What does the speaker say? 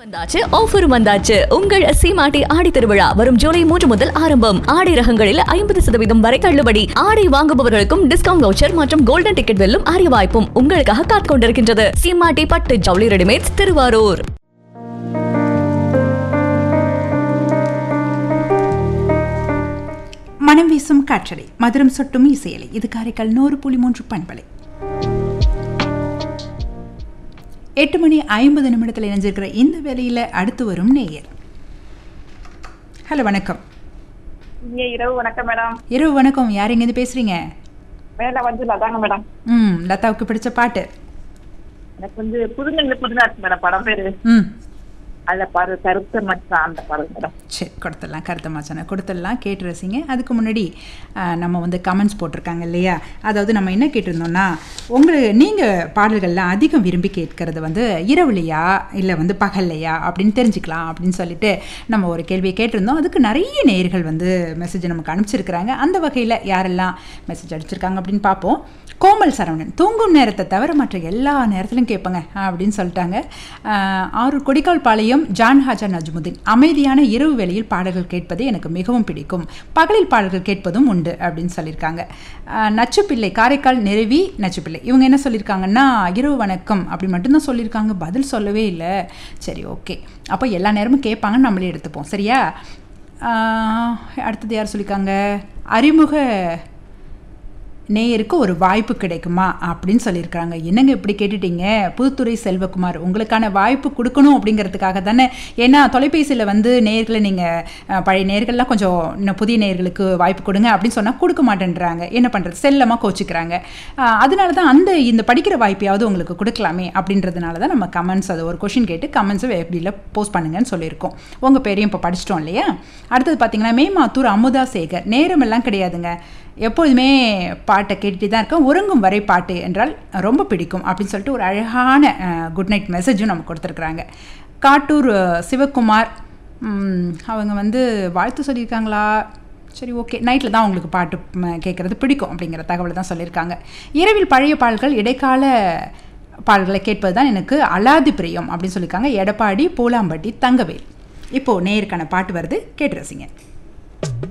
வந்தாச்சு ஆஃபர் வந்தாச்சு உங்கள் சீமாட்டி ஆடி திருவிழா வரும் ஜூலை மூன்று முதல் ஆரம்பம் ஆடை ரகங்களில் ஐம்பது சதவீதம் வரை தள்ளுபடி ஆடை வாங்குபவர்களுக்கும் டிஸ்கவுண்ட் வவுச்சர் மற்றும் கோல்டன் டிக்கெட் வெல்லும் அரிய வாய்ப்பும் உங்களுக்காக காத்துக் கொண்டிருக்கின்றது சீமாட்டி பட்டு ஜவுளி ரெடிமேட்ஸ் திருவாரூர் மனம் வீசும் காற்றலை மதுரம் சொட்டும் இசையலை இது காரைக்கால் நூறு புள்ளி மூன்று பண்பலை எட்டு மணி ஐம்பது நிமிடத்தில் இணைஞ்சிருக்கிற இந்த வேலையில் அடுத்து வரும் நேயர் ஹலோ வணக்கம் இங்க இரவு வணக்கம் மேடம் இரவு வணக்கம் யார் எங்கேருந்து பேசுறீங்க மேல வந்து லதாங்க மேடம் ம் லதாவுக்கு பிடிச்ச பாட்டு எனக்கு வந்து புதுநெல்லு புதுநா இருக்கு மேடம் படம் பேரு ம் அதுல பாரு கருத்த மச்சான் அந்த படம் மேடம் சரி கொடுத்துடலாம் கருத்த மாச்சான கொடுத்துடலாம் கேட்டு ரசிங்க அதுக்கு முன்னாடி ஆ, நம்ம வந்து கமெண்ட்ஸ் போட்டிருக்காங்க இல்லையா அதாவது நம்ம என்ன கேட்டிருந்தோம்னா உங்களுக்கு நீங்கள் பாடல்கள்லாம் அதிகம் விரும்பி கேட்கறது வந்து இரவுலையா இல்லை வந்து பகல்லையா அப்படின்னு தெரிஞ்சுக்கலாம் அப்படின்னு சொல்லிட்டு நம்ம ஒரு கேள்வியை கேட்டிருந்தோம் அதுக்கு நிறைய நேயர்கள் வந்து மெசேஜ் நமக்கு அனுப்பிச்சிருக்கிறாங்க அந்த வகையில் யாரெல்லாம் மெசேஜ் அடிச்சிருக்காங்க அப்படின்னு பார்ப்போம் கோமல் சரவணன் தூங்கும் நேரத்தை தவிர மற்ற எல்லா நேரத்திலும் கேட்பேங்க அப்படின்னு சொல்லிட்டாங்க ஆஹ் ஆரூர் கொடிக்கால் பாளையம் ஜான் ஹாஜா நஜ்முதீன் அமைதியான இரவு வேளையில் பாடல்கள் கேட்பது எனக்கு மிகவும் பிடிக்கும் பகலில் பாடல்கள் கேட்பதும் உண்டு அப்படின்னு சொல்லியிருக்காங்க ஆஹ் நச்சுப்பிள்ளை காரைக்கால் நிறுவி நச்சுப்பிள்ளை இவங்க என்ன சொல்லியிருக்காங்கன்னா இரவு வணக்கம் அப்படி மட்டும்தான் சொல்லியிருக்காங்க பதில் சொல்லவே இல்லை சரி ஓகே அப்போ எல்லா நேரமும் கேட்பாங்கன்னு நம்மளே எடுத்துப்போம் சரியா ஆஹ் அடுத்தது யார் சொல்லியிருக்காங்க அறிமுக நேயருக்கு ஒரு வாய்ப்பு கிடைக்குமா அப்படின்னு சொல்லியிருக்காங்க என்னங்க இப்படி கேட்டுட்டீங்க புதுத்துறை செல்வகுமார் உங்களுக்கான வாய்ப்பு கொடுக்கணும் அப்படிங்கிறதுக்காக தானே ஏன்னா தொலைபேசியில் வந்து நேர்களை நீங்கள் பழைய நேர்கள்லாம் கொஞ்சம் இன்னும் புதிய நேர்களுக்கு வாய்ப்பு கொடுங்க அப்படின்னு சொன்னால் கொடுக்க மாட்டேன்றாங்க என்ன பண்ணுறது செல்லமாக கோச்சிக்கிறாங்க ஆஹ் அதனால தான் அந்த இந்த படிக்கிற வாய்ப்பையாவது உங்களுக்கு கொடுக்கலாமே அப்படின்றதுனால தான் நம்ம கமெண்ட்ஸ் அது ஒரு கொஷின் கேட்டு கமெண்ட்ஸை எப்படியில் போஸ்ட் பண்ணுங்கன்னு சொல்லியிருக்கோம் உங்கள் பேரையும் இப்போ படிச்சிட்டோம் இல்லையா அடுத்தது பார்த்தீங்கன்னா மேமாத்தூர் அமுதா சேகர் நேரமெல்லாம் கிடையாதுங்க எப்பொழுதுமே பாட்டை கேட்டுட்டு தான் இருக்கேன் உறங்கும் வரை பாட்டு என்றால் ரொம்ப பிடிக்கும் அப்படின்னு சொல்லிட்டு ஒரு அழகான குட் நைட் மெசேஜும் நமக்கு கொடுத்துருக்குறாங்க காட்டூர் அஹ், சிவகுமார் ம், அவங்க வந்து வாழ்த்து சொல்லியிருக்காங்களா சரி ஓகே நைட்டில் தான் உங்களுக்கு பாட்டு ம், கேட்குறது பிடிக்கும் அப்படிங்கிற தகவலை தான் சொல்லியிருக்காங்க இரவில் பழைய பாடல்கள் இடைக்கால பாடல்களை கேட்பது தான் எனக்கு அலாதி பிரியம் அப்படின்னு சொல்லியிருக்காங்க எடப்பாடி பூலாம்பட்டி தங்கவேல் இப்போது நேருக்கான பாட்டு வருது கேட்டு ரசிங்க